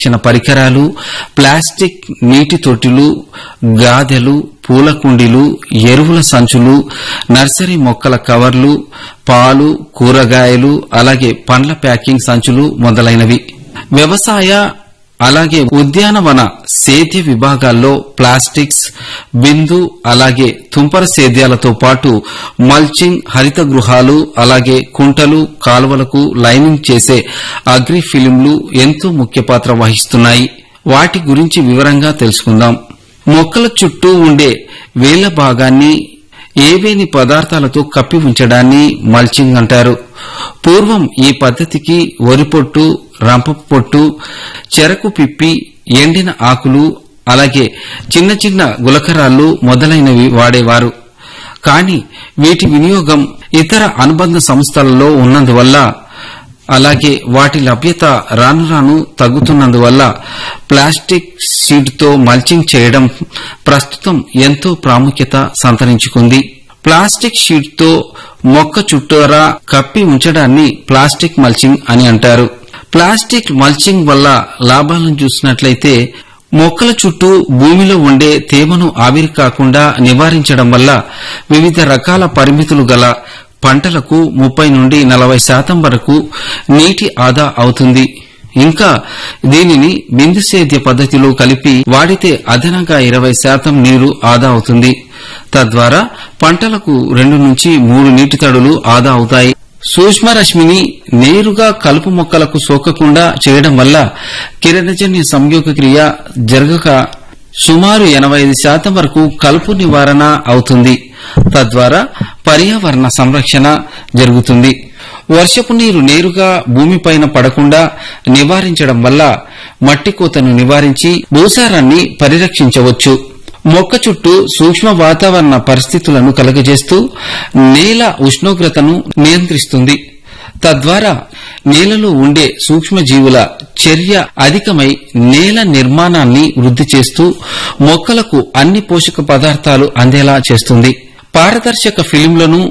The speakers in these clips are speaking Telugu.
చిన్న పరికరాలు ప్లాస్టిక్ నీటి తొట్టిలు గాదెలు పూల కుండీలు ఎరువుల సంచులు నర్సరీ మొక్కల కవర్లు పాలు కూరగాయలు అలాగే పండ్ల ప్యాకింగ్ సంచులు మొదలైనవి వ్యవసాయ అలాగే ఉద్యానవన సేద్య విభాగాల్లో ప్లాస్టిక్స్ బిందు అలాగే తుంపర సేద్యాలతో పాటు మల్చింగ్ హరిత గృహాలు అలాగే కుంటలు కాలువలకు లైనింగ్ చేసే అగ్రి ఫిలింలు ఎంతో ముఖ్య పాత్ర వహిస్తున్నాయి వాటి గురించి వివరంగా తెలుసుకుందాం మొక్కల చుట్టూ ఉండే వేళ్ల భాగాన్ని ఏవేని పదార్థాలతో కప్పి ఉంచడాన్ని మల్చింగ్ అంటారు పూర్వం ఈ పద్ధతికి వరి పొట్టు రంప పొట్టు చెరకు పిప్పి ఎండిన ఆకులు అలాగే చిన్న చిన్న గులకరాళ్ళు మొదలైనవి వాడేవారు కాని వీటి వినియోగం ఇతర అనుబంధ సంస్థలలో ఉన్నందువల్ల అలాగే వాటి లభ్యత రాను రాను తగ్గుతున్నందువల్ల ప్లాస్టిక్ షీట్తో మల్చింగ్ చేయడం ప్రస్తుతం ఎంతో ప్రాముఖ్యత సంతరించుకుంది ప్లాస్టిక్ షీట్తో మొక్క చుట్టూరా కప్పి ఉంచడాన్ని ప్లాస్టిక్ మల్చింగ్ అని అంటారు ప్లాస్టిక్ మల్చింగ్ వల్ల లాభాలను చూసినట్లయితే మొక్కల చుట్టూ భూమిలో ఉండే తేమను ఆవిరి కాకుండా నివారించడం వల్ల వివిధ రకాల పరిమితులు గల పంటలకు ముప్పై నుండి నలభై శాతం వరకు నీటి ఆదా అవుతుంది ఇంకా దీనిని బిందు సేద్య పద్ధతిలో కలిపి వాడితే అదనంగా ఇరవై శాతం నీరు ఆదా అవుతుంది తద్వారా పంటలకు రెండు నుంచి మూడు నీటి తడులు ఆదా అవుతాయి సూక్ష్మరశ్మిని నేరుగా కలుపు మొక్కలకు సోకకుండా చేయడం వల్ల కిరణజన్య సంయోగ క్రియ జరగక సుమారు ఎనభై ఐదు శాతం వరకు కలుపు నివారణ అవుతుంది తద్వారా పర్యావరణ సంరక్షణ జరుగుతుంది వర్షపు నీరు నేరుగా భూమిపైన పడకుండా నివారించడం వల్ల మట్టి కోతను నివారించి భూసారాన్ని పరిరక్షించవచ్చు మొక్క చుట్టూ సూక్ష్మ వాతావరణ పరిస్థితులను కలుగజేస్తూ నేల ఉష్ణోగ్రతను నియంత్రిస్తుంది తద్వారా నేలలో ఉండే సూక్ష్మజీవుల చర్య అధికమై నేల నిర్మాణాన్ని వృద్ధి చేస్తూ మొక్కలకు అన్ని పోషక పదార్థాలు అందేలా చేస్తుంది పారదర్శక ఫిలింలను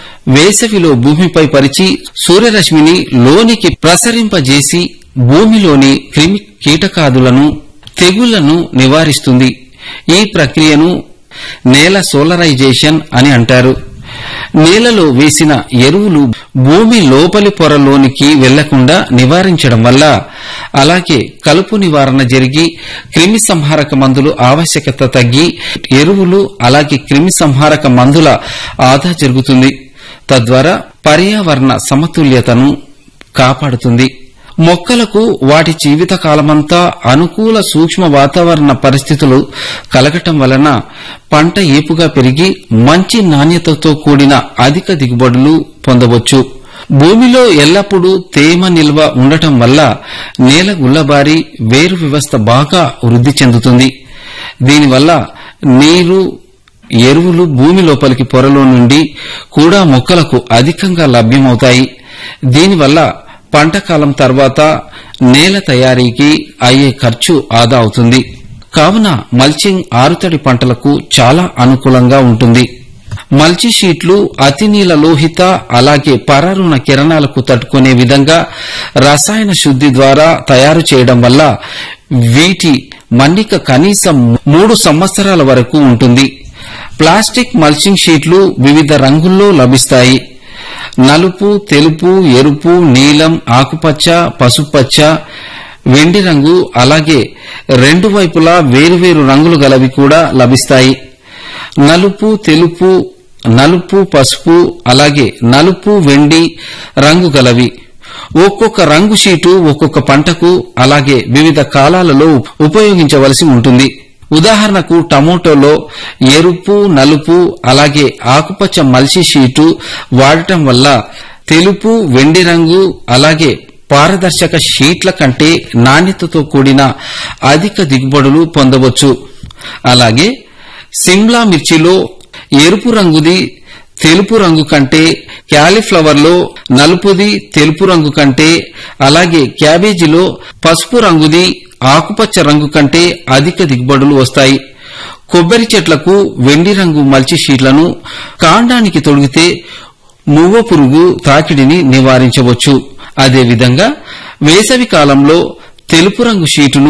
వేసవిలో భూమిపై పరిచి సూర్యరశ్మిని లోనికి ప్రసరింపజేసి భూమిలోని క్రిమి కీటకాదులను తెగుళ్లను నివారిస్తుంది ఈ ప్రక్రియను నేల సోలరైజేషన్ అని అంటారు నేలలో వేసిన ఎరువులు భూమి లోపలి పొరలోనికి వెళ్లకుండా నివారించడం వల్ల అలాగే కలుపు నివారణ జరిగి క్రిమి సంహారక మందులు ఆవశ్యకత తగ్గి ఎరువులు అలాగే క్రిమి సంహారక మందుల ఆదా జరుగుతుంది తద్వారా పర్యావరణ సమతుల్యతను కాపాడుతుంది మొక్కలకు వాటి జీవిత కాలమంతా అనుకూల సూక్ష్మ వాతావరణ పరిస్థితులు కలగటం వలన పంట ఏపుగా పెరిగి మంచి నాణ్యతతో కూడిన అధిక దిగుబడులు పొందవచ్చు భూమిలో ఎల్లప్పుడూ తేమ నిల్వ ఉండటం వల్ల నేల గుల్లబారి వేరు వ్యవస్థ బాగా వృద్ధి చెందుతుంది దీనివల్ల నీరు ఎరువులు భూమి లోపలికి పొరలో నుండి కూడా మొక్కలకు అధికంగా లభ్యమవుతాయి దీనివల్ల పంట కాలం తర్వాత నేల తయారీకి అయ్యే ఖర్చు ఆదా అవుతుంది కావున మల్చింగ్ ఆరుతడి పంటలకు చాలా అనుకూలంగా ఉంటుంది మల్చి షీట్లు అతి నీల లోహిత అలాగే పరారుణ కిరణాలకు తట్టుకునే విధంగా రసాయన శుద్ధి ద్వారా తయారు చేయడం వల్ల వీటి మన్నిక కనీసం మూడు సంవత్సరాల వరకు ఉంటుంది ప్లాస్టిక్ మల్చింగ్ షీట్లు వివిధ రంగుల్లో లభిస్తాయి నలుపు తెలుపు ఎరుపు నీలం ఆకుపచ్చ పసుపచ్చ వెండి రంగు అలాగే రెండు వైపులా వేరువేరు రంగులు గలవి కూడా లభిస్తాయి నలుపు తెలుపు నలుపు పసుపు అలాగే నలుపు వెండి రంగు గలవి ఒక్కొక్క రంగు షీటు ఒక్కొక్క పంటకు అలాగే వివిధ కాలాలలో ఉపయోగించవలసి ఉంటుంది ఉదాహరణకు టమోటోలో ఎరుపు నలుపు అలాగే ఆకుపచ్చ మల్చి షీటు వాడటం వల్ల తెలుపు వెండి రంగు అలాగే పారదర్శక షీట్ల కంటే నాణ్యతతో కూడిన అధిక దిగుబడులు పొందవచ్చు అలాగే సిమ్లా మిర్చిలో ఎరుపు రంగుది తెలుపు రంగు కంటే క్యాలీఫ్లవర్లో నలుపుది తెలుపు రంగు కంటే అలాగే క్యాబేజీలో పసుపు రంగుది ఆకుపచ్చ రంగు కంటే అధిక దిగుబడులు వస్తాయి కొబ్బరి చెట్లకు వెండి రంగు మల్చి షీట్లను కాండానికి తొడిగితే మువ్వ పురుగు తాకిడిని నివారించవచ్చు అదేవిధంగా వేసవి కాలంలో తెలుపు రంగు షీటును